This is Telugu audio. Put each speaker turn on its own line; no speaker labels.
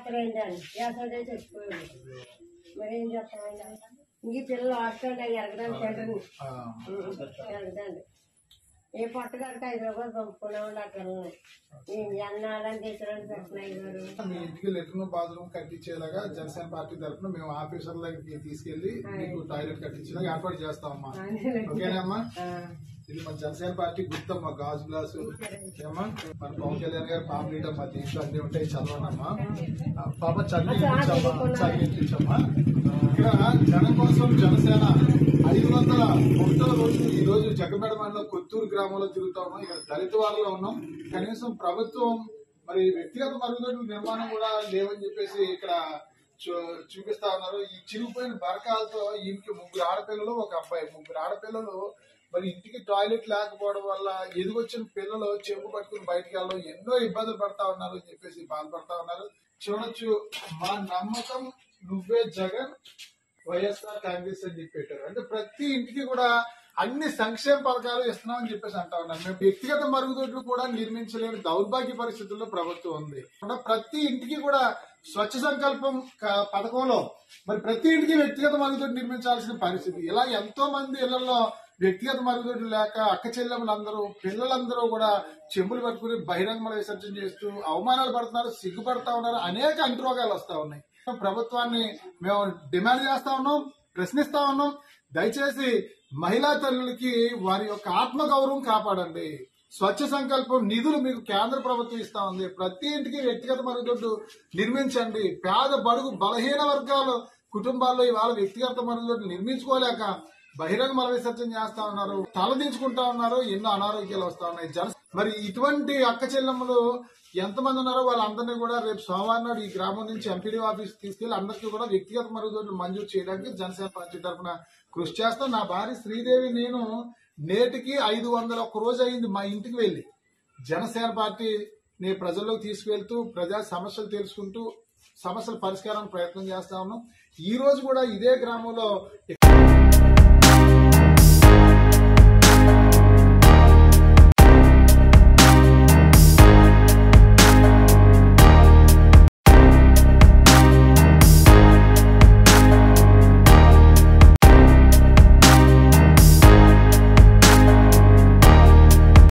ఎక్కడైంది అని యాసోడే చచ్చిపోయాడు మరి ఏం చెప్తామండి ఈ పిల్లలు హాస్టల్ ఎరగడానికి తింటారు ఎరగదండి ఏ పట్టుకంటే ఐదు రూపాయలు పంపుకునేవాళ్ళు అక్కడ ఏం అన్నాలని తెచ్చడానికి పెట్టినాయి గారు
మీ ఇంటికి లెట్రిన్ బాత్రూమ్ కట్టించేలాగా జనసేన పార్టీ తరఫున మేము ఆఫీసర్లకి తీసుకెళ్లి మీకు టాయిలెట్ కట్టించేలాగా ఏర్పాటు చేస్తామమ్మా ఓకేనమ్మా ఇది మన జనసేన పార్టీ గుర్తమ్మా గాజు గ్లాసు ఏమా మన పవన్ కళ్యాణ్ గారు పాంప్లెట్ అమ్మా దీంట్లో అన్ని ఉంటాయి చదవనమ్మా ఆ, పాప చదివించమ్మా చదివించమ్మా ఇక్కడ జనం కోసం జనసేన ఐదు వందల ఒకటో రోజు ఈ రోజు జగమెడమండలో కొత్తూరు గ్రామంలో తిరుగుతా ఉన్నాం ఇక్కడ దళిత వాళ్ళలో ఉన్నాం కనీసం ప్రభుత్వం మరి వ్యక్తిగత మరుగుదొడ్ల నిర్మాణం కూడా లేవని చెప్పేసి ఇక్కడ చూ- చూపిస్తా ఉన్నారు ఈ చిరిగిపోయిన బరకాలతో ఈయనకి ముగ్గురు ఆడపిల్లలు ఒక అబ్బాయి ముగ్గురు ఆడపిల్లలు మరి ఇంటికి టాయిలెట్ లేకపోవడం వల్ల ఎదుగొచ్చిన పిల్లలు చెంపు పట్టుకుని బయటికి వెళ్ళడం ఎన్నో ఇబ్బందులు పడతా ఉన్నారు అని చెప్పేసి బాధపడతా ఉన్నారు చూడొచ్చు మా నమ్మకం నువ్వే జగన్ వైఎస్ఆర్ కాంగ్రెస్ అని చెప్పి పెట్టారు అంటే ప్రతి ఇంటికి కూడా అన్ని సంక్షేమ పథకాలు ఇస్తున్నాం అని చెప్పేసి అంటా ఉన్నారు మేము వ్యక్తిగత మరుగుదొడ్లు కూడా నిర్మించలేని దౌర్భాగ్య పరిస్థితుల్లో ప్రభుత్వం ఉంది అంటే ప్రతి ఇంటికి కూడా స్వచ్ఛ సంకల్పం క- పథకంలో మరి ప్రతి ఇంటికి వ్యక్తిగత మరుగుదొడ్డి నిర్మించాల్సిన పరిస్థితి ఇలా ఎంతో మంది ఇళ్లలో వ్యక్తిగత మరుగుదొడ్లు లేక అక్క చెల్లెములందరూ పిల్లలందరూ కూడా చెంబులు పట్టుకుని బహిరంగ విసర్జన చేస్తూ అవమానాలు పడుతున్నారు సిగ్గుపడతా ఉన్నారు అనేక అంటురోగాలు వస్తా ఉన్నాయి ప్రభుత్వాన్ని మేము డిమాండ్ చేస్తా ఉన్నాం ప్రశ్నిస్తా ఉన్నాం దయచేసి మహిళా తల్లులకి వారి యొక్క ఆత్మ గౌరవం కాపాడండి స్వచ్ఛ సంకల్పం నిధులు మీకు కేంద్ర ప్రభుత్వం ఇస్తా ఉంది ప్రతి ఇంటికి వ్యక్తిగత మరుగుదొడ్డు నిర్మించండి పేద బడుగు బలహీన వర్గాలు కుటుంబాల్లో ఇవాళ వ్యక్తిగత మరుగుదొడ్డు నిర్మించుకోలేక బహిరంగ మల విసర్జన చేస్తా ఉన్నారు తలదించుకుంటా ఉన్నారు ఎన్నో అనారోగ్యాలు వస్తా ఉన్నాయి జన మరి ఇటువంటి అక్క చెల్లెమ్మలు ఎంతమంది ఉన్నారో వాళ్ళందరినీ కూడా రేపు సోమవారం నాడు ఈ గ్రామం నుంచి ఎంపీడీ ఆఫీస్ తీసుకెళ్లి అందరికీ కూడా వ్యక్తిగత మరుగుదొడ్లు మంజూరు చేయడానికి జనసేన పార్టీ తరఫున కృషి చేస్తాం నా భార్య శ్రీదేవి నేను నేటికి ఐదు వందల ఒక్క రోజు అయింది మా ఇంటికి వెళ్ళి జనసేన పార్టీ ని ప్రజల్లోకి తీసుకువెళ్తూ ప్రజా సమస్యలు తెలుసుకుంటూ సమస్యల పరిష్కారానికి ప్రయత్నం చేస్తా ఉన్నాం ఈ రోజు కూడా ఇదే గ్రామంలో